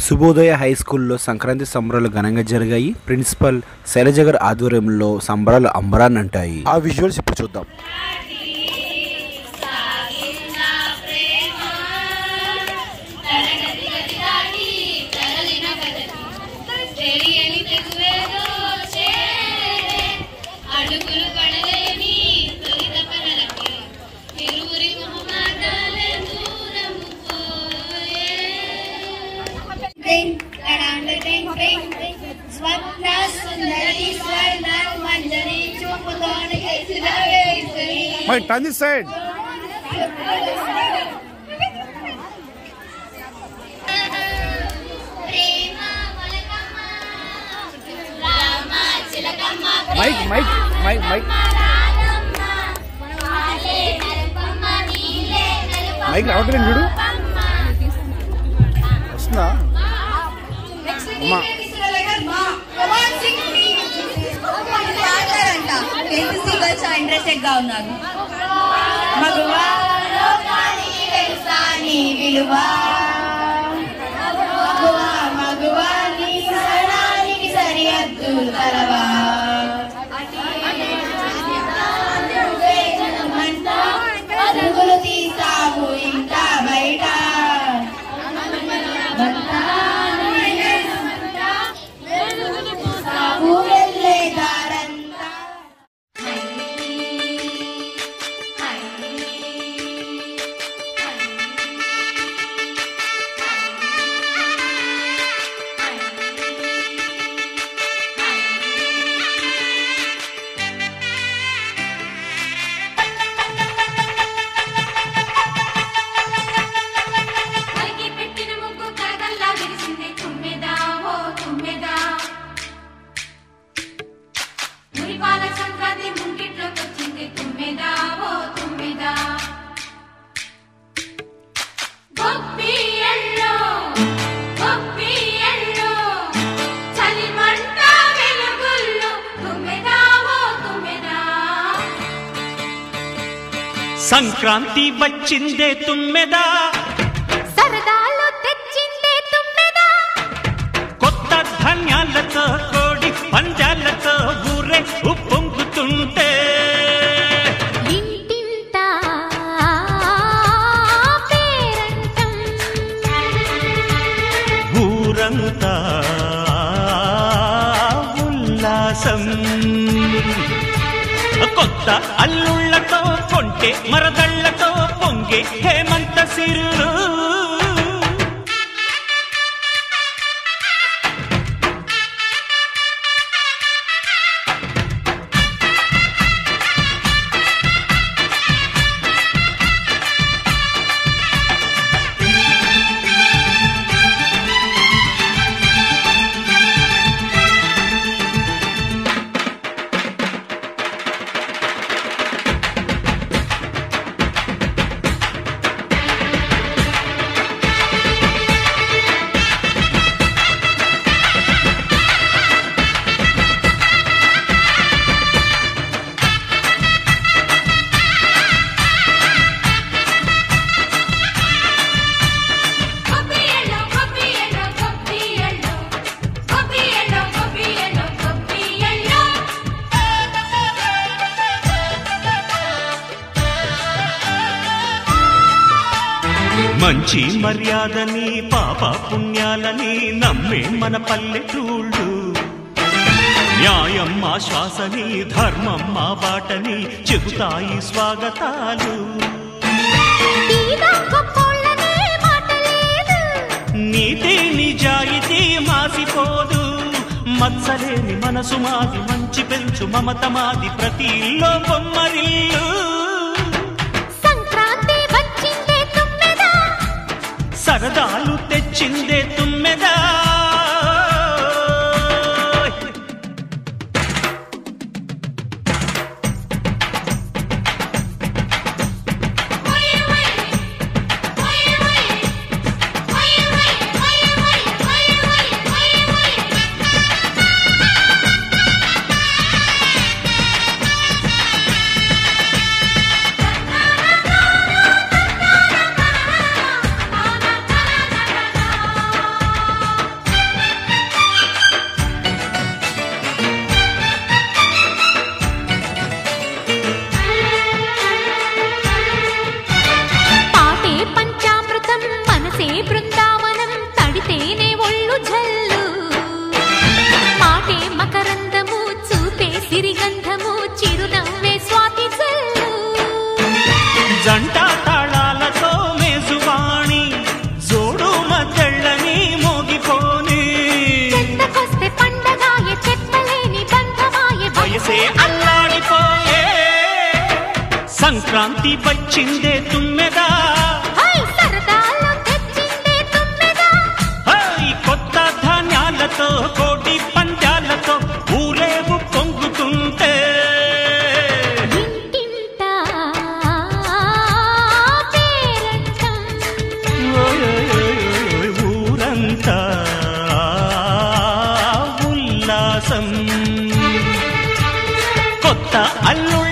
శుభోదయ high స్కూల్లో సంక్రాంతి సంబరాలు ఘనంగా జరిగాయి ప్రిన్సిపల్ శైలజ గారి ఆధ్వర్యంలో సంబరాలు అంబరాన్ని అంటాయి ఆ విజువల్స్ ఇప్పుడు చూద్దాం తెలియని తెగువేదో చేరే అడుగులు పడలేని తొలిత పనలకి ఇరువురి మొహమాటాలే దూరము పోయే స్వప్న సుందరి స్వర్ణ మంజరి చూపుతోని ఎత్తున వేసరి Mike, turn this side. ప్రేమ వలకమ్మ రామ చిలకమ్మ Mike, Mike, Mike, Mike. Radhamma పాలే నరపమ్మ నీలే నలుపమ్మ Mike రావట్లేదు చూడు. రూపమ్మ. వస్తుందా అమ్మా. ఇంట్రెస్టెడ్ గా ఉన్నారు మగువా లోకానికి తెలుసా నీ విలువ మగువా మగువా నీ సహనానికి సరిహద్దు తలవా అదుగులు తీసావు ఇంకా బయట సాగు వెళ్ళే దారంతా కలిగి పెట్టిన ముగ్గు కరగల్లా విరిసింది తుమ్మెదా ఓ తుమ్మెదా మురిపాల సంక్రాంతి ముంగిట్లోకి వచ్చింది తుమ్మెదా ఓ తుమ్మెదా గొప్పి ఎల్లో గొప్పి ఎల్లో చలిమంట వెలుగుల్లో తుమ్మెదా ఓ తుమ్మెదా సంక్రాంతి వచ్చిందే తుమ్మెదా సరదాలు తెచ్చిందే తుమ్మెదా కొత్త ధాన్యాలతో కోడి పంజాలతో ఊరే ఉప్పొంగుతుంటే ఇంటింటా పేరంటం ఊరంతా ఉల్లాసం కొత్త అల్లుళ్ళతో కొంటే మరదళ్ళతో పొంగే హేమంత సిరులు గొప్పి ఎల్లో గొప్పి ఎల్లో గొప్పి ఎల్లో గొప్పి ఎల్లో గొప్పి ఎల్లో గొప్పి ఎల్లో మంచి మర్యాదని పాప పుణ్యాలని నమ్మే మన పల్లెటూళ్ళు న్యాయం మా శ్వాసని ధర్మం మా బాటని చెబుతాయి స్వాగతాలు తీరా గొప్పోళ్ళనే మాట లేదు నీతి నిజాయితీ మాసిపోదు మత్సలేని మనసు మాది మంచి పెంచు మమత మాది ప్రతి ఇల్లో బొమ్మరిల్లు సంక్రాంతి వచ్చిందే తుమ్మెదా సరదాలు తెచ్చిందే తుమ్మెదా ఓయ్ ఓయ్ ఓయ్ ఓయ్ ఓయ్ ఓయ్ ఓయ్ ఓయ్ ఓయ్ ఓయ్ ఓయ్ తేనె ఒళ్ళు జల్లు మాటే మకరందము చూపే సిరిగంధము చిరునవ్వే స్వాతి జల్లు జంట తాళాలతో మేజువాణి జోడు మద్దళ్ళని మోగిపోని చెత్తకొస్తే పండగాయ చెప్పలేని బంధమాయ వయసే అల్లాడిపోయే సంక్రాంతి వచ్చిందే తుమ్మెదా హై సరదాలో తెచ్చిందే తుమ్మెదా హై కొత్త ధాన్యాలతో కోటి పంద్యాలతో ఊరేగు పొంగుతుంటే ఇంటింట పేరంటం ఓయ్ ఊరంతా ఉల్లాసం కొత్త అల్లుళ్ళ